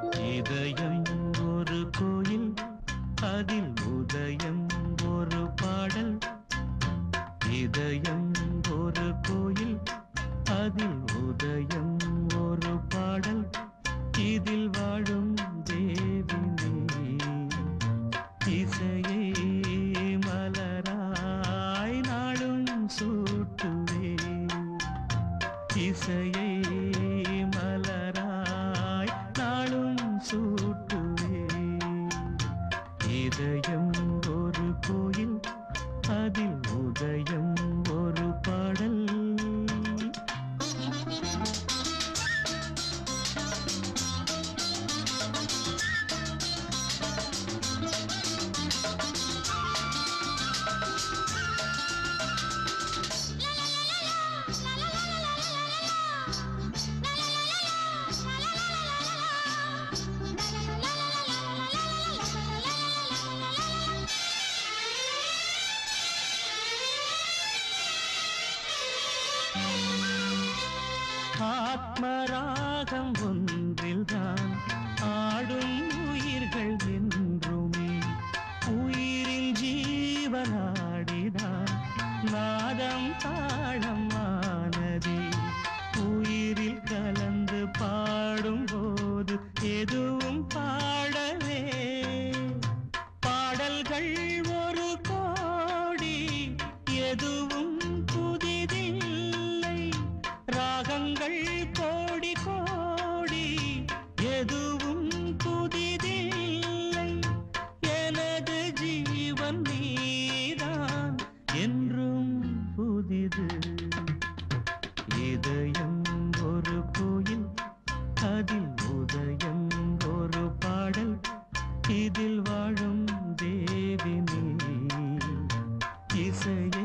இதயம் ஒரு கோயில் அதில் உதயம் ஒரு பாடல் இதயம் ஒரு கோயில் அதில் உதயம் ஒரு பாடல் இதில் வாழும் தேவினே இசையை மலராய் நாளும் சூட்டுவே இசையை மலராய் நாளும் சூட்டுவே இதயம் ஒரு கோயில் அதில் உதயம் ஒரு பாடல் ஆத்மராகம் ஒன்றில்தான் ஆடும் உயிர்கள் என்றுமே உயிரில் ஜீவனாடிதான் நாதம் தாளம் ஆனதே உயிரில் கலந்து பாடும்போது எதுவும் பாடவே பாடல்கள் ஒரு கோடி எதுவும் புதிதில்லை ராகங்கள் கோடி கோடி எதுவும் புதிதில்லை எனது ஜீவன் நீதான் என்றும் புதிது இதயம் ஒரு கோயில் அதில் உதயம் ஒரு பாடல் இதில் வாழும் தேவினே இசை